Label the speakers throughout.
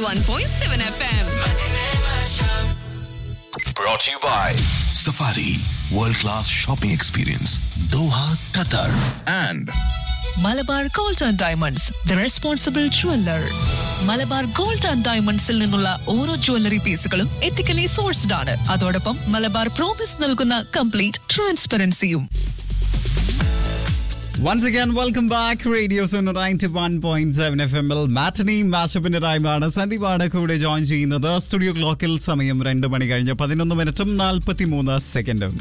Speaker 1: 91.7 FM.
Speaker 2: Brought to you by Safari World Class Shopping Experience Doha, Qatar and
Speaker 3: Malabar gold and diamonds the responsible jeweller Malabar gold and ഡയമണ്ട്സിൽ നിന്നുള്ള ഓരോ jewellery പീസുകളും ethically sourced ആണ് അതോടൊപ്പം Malabar promise നൽകുന്ന complete ട്രാൻസ്പെറൻസിയും
Speaker 4: once again welcome back radio ninety one point seven F M L matinee മാഷപ്പിന്റെ ടൈമാണ് സന്ദീപാണ് കൂടെ ജോയിൻ ചെയ്യുന്നത് സ്റ്റുഡിയോ ക്ലോക്കിൽ സമയം രണ്ട് മണി കഴിഞ്ഞ് പതിനൊന്ന് മിനിറ്റും നാൽപ്പത്തി മൂന്ന് സെക്കൻഡും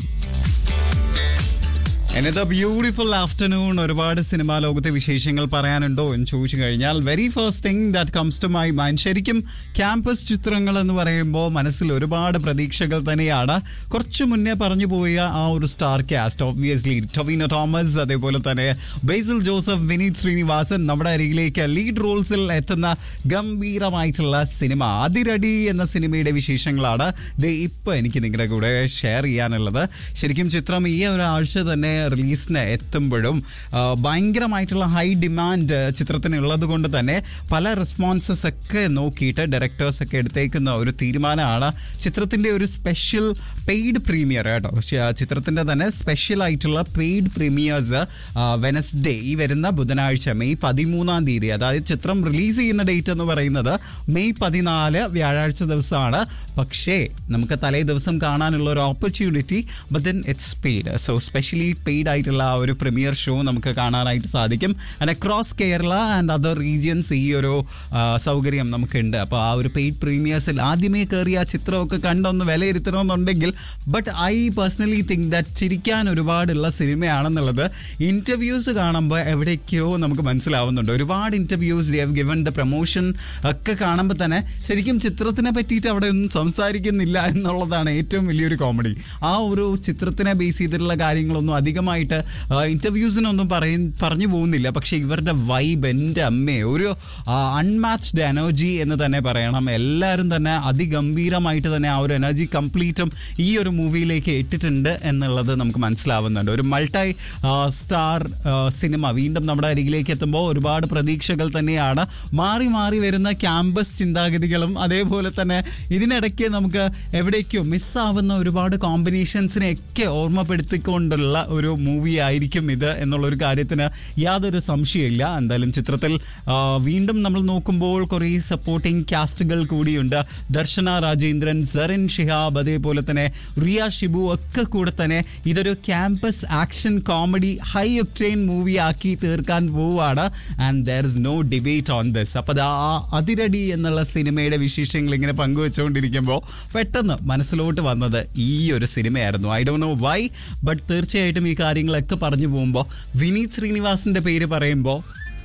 Speaker 4: എന്നത് ബ്യൂട്ടിഫുൾ ആഫ്റ്റർനൂൺ ഒരുപാട് സിനിമാ ലോകത്തെ വിശേഷങ്ങൾ പറയാനുണ്ടോ എന്ന് ചോദിച്ചു കഴിഞ്ഞാൽ very first thing that comes to my mind ശരിക്കും ക്യാമ്പസ് ചിത്രങ്ങൾ എന്ന് പറയുമ്പോൾ മനസ്സിൽ ഒരുപാട് പ്രതീക്ഷകൾ തന്നെയാണ് കുറച്ച് മുന്നേ പറഞ്ഞു പോയ ആ ഒരു star cast obviously Tovino Thomas അതേപോലെ തന്നെ ബേസിൽ ജോസഫ് വിനീത് ശ്രീനിവാസൻ നമ്മുടെ അരികിലേക്ക് ലീഡ് റോൾസിൽ എത്തുന്ന ഗംഭീരമായിട്ടുള്ള സിനിമ അതിരടി എന്ന സിനിമയുടെ വിശേഷങ്ങളാണ് ഇത് ഇപ്പോൾ എനിക്ക് നിങ്ങളുടെ കൂടെ ഷെയർ ചെയ്യാനുള്ളത് ശരിക്കും ചിത്രം ഈ ഒരാഴ്ച തന്നെ റിലീസിന് എത്തുമ്പോഴും ആ, ഭയങ്കരമായിട്ടുള്ള ഹൈ ഡിമാൻഡ് ചിത്രത്തിന് ഉള്ളത് കൊണ്ട് തന്നെ പല റെസ്പോൺസസ് ഒക്കെ നോക്കിയിട്ട് ഡയറക്ടേഴ്സ് ഒക്കെ എടുത്തേക്കുന്ന ഒരു തീരുമാനമാണ് ചിത്രത്തിന്റെ ഒരു സ്പെഷ്യൽ പെയ്ഡ് പ്രീമിയർ കേട്ടോ പക്ഷേ ആ ചിത്രത്തിന്റെ തന്നെ സ്പെഷ്യൽ ആയിട്ടുള്ള പെയ്ഡ് പ്രീമിയേഴ്സ് വെനസ്ഡേ ഈ വരുന്ന ബുധനാഴ്ച മെയ് പതിമൂന്നാം തീയതി അതായത് ചിത്രം റിലീസ് ചെയ്യുന്ന ഡേറ്റ് എന്ന് പറയുന്നത് മെയ് പതിനാല് വ്യാഴാഴ്ച ദിവസമാണ് പക്ഷേ നമുക്ക് തലേ ദിവസം കാണാനുള്ള ഒരു opportunity but then it's paid so specially paid ആയിട്ടുള്ള ആ ഒരു പ്രീമിയർ ഷോ നമുക്ക് കാണാനായിട്ട് സാധിക്കും and across Kerala and other regions ഈ ഒരു ആ, സൗകര്യം നമുക്കുണ്ട് അപ്പോൾ ആ ഒരു പെയ്ഡ് പ്രീമിയേഴ്സിൽ ആദ്യമേ കയറി ആ ചിത്രമൊക്കെ കണ്ടൊന്ന് വിലയിരുത്തണമെന്നുണ്ടെങ്കിൽ but I personally think that ചിരിക്കാൻ ഒരുപാടുള്ള സിനിമയാണെന്നുള്ളത് ഇന്റർവ്യൂസ് കാണുമ്പോൾ എവിടേക്കോ നമുക്ക് മനസ്സിലാവുന്നുണ്ട് ഒരുപാട് interviews they have given the promotion ഒക്കെ കാണുമ്പോൾ തന്നെ ശരിക്കും ചിത്രത്തിനെ പറ്റിയിട്ട് അവിടെ ഒന്നും സംസാരിക്കുന്നില്ല എന്നുള്ളതാണ് ഏറ്റവും വലിയൊരു കോമഡി ആ ഒരു ചിത്രത്തിനെ ബേസ് ചെയ്തിട്ടുള്ള കാര്യങ്ങളൊന്നും അധികമായിട്ട് ഇന്റർവ്യൂസിനൊന്നും പറയ പറഞ്ഞു പോകുന്നില്ല പക്ഷേ ഇവരുടെ വൈബ് എൻ്റെ അമ്മേ ഒരു അൺമാച്ച്ഡ് എനർജി എന്ന് തന്നെ പറയണം എല്ലാവരും തന്നെ അതിഗംഭീരമായിട്ട് തന്നെ ആ ഒരു എനർജി കംപ്ലീറ്റും ഈ ഒരു മൂവിയിലേക്ക് ഇട്ടിട്ടുണ്ട് എന്നുള്ളത് നമുക്ക് മനസ്സിലാവുന്നുണ്ട് ഒരു മൾട്ടി സ്റ്റാർ സിനിമ വീണ്ടും നമ്മുടെ അരികിലേക്ക് എത്തുമ്പോൾ ഒരുപാട് പ്രതീക്ഷകൾ തന്നെയാണ് മാറി മാറി വരുന്ന ക്യാമ്പസ് ചിന്താഗതികളും അതേപോലെ തന്നെ ഇതിനിടയ്ക്ക് നമുക്ക് എവിടേക്കോ മിസ്സാവുന്ന ഒരുപാട് കോമ്പിനേഷൻസിനെയൊക്കെ ഓർമ്മപ്പെടുത്തിക്കൊണ്ടുള്ള ഒരു മൂവി ആയിരിക്കും ഇത് എന്നുള്ളൊരു കാര്യത്തിന് യാതൊരു സംശയമില്ല എന്തായാലും ചിത്രത്തിൽ ആ, വീണ്ടും നമ്മൾ നോക്കുമ്പോൾ കുറേ സപ്പോർട്ടിംഗ് കാസ്റ്റുകൾ കൂടിയുണ്ട് ദർശന രാജേന്ദ്രൻ സെറിൻ ഷിഹാബ് അതേപോലെ തന്നെ റിയ ഷിബു ഒക്കെ കൂടെ തന്നെ ഇതൊരു campus action comedy high octane movie ആക്കി തീർക്കാൻ പോവുകയാണ് and there is no debate on this അപ്പോൾ ആ അതിരടി എന്നുള്ള സിനിമയുടെ വിശേഷങ്ങൾ ഇങ്ങനെ പങ്കുവെച്ചുകൊണ്ടിരിക്കുമ്പോൾ പെട്ടെന്ന് മനസ്സിലോട്ട് വന്നത് ഈ ഒരു സിനിമയായിരുന്നു I do know why but തീർച്ചയായിട്ടും ഈ കാര്യങ്ങളൊക്കെ പറഞ്ഞു പോകുമ്പോൾ വിനീത് ശ്രീനിവാസിന്റെ പേര് പറയുമ്പോൾ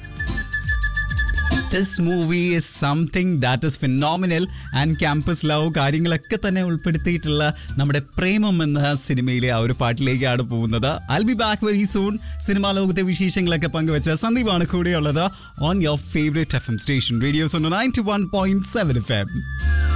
Speaker 4: this movie is something that is phenomenal and campus love കാര്യങ്ങളൊക്കെ തന്നെ ഉൾപ്പെടുത്തിയിട്ടുള്ള നമ്മുടെ പ്രേമം എന്ന സിനിമയിലെ ആ ഒരു പാട്ടിലേക്കാണ് പോകുന്നത് I be back very soon cinema ലോകത്തെ വിശേഷങ്ങളൊക്കെ പങ്കുവെച്ച സന്ദീപാണ് കൂടെയുള്ളത് on your favourite F M station radio's ninety one point seven F M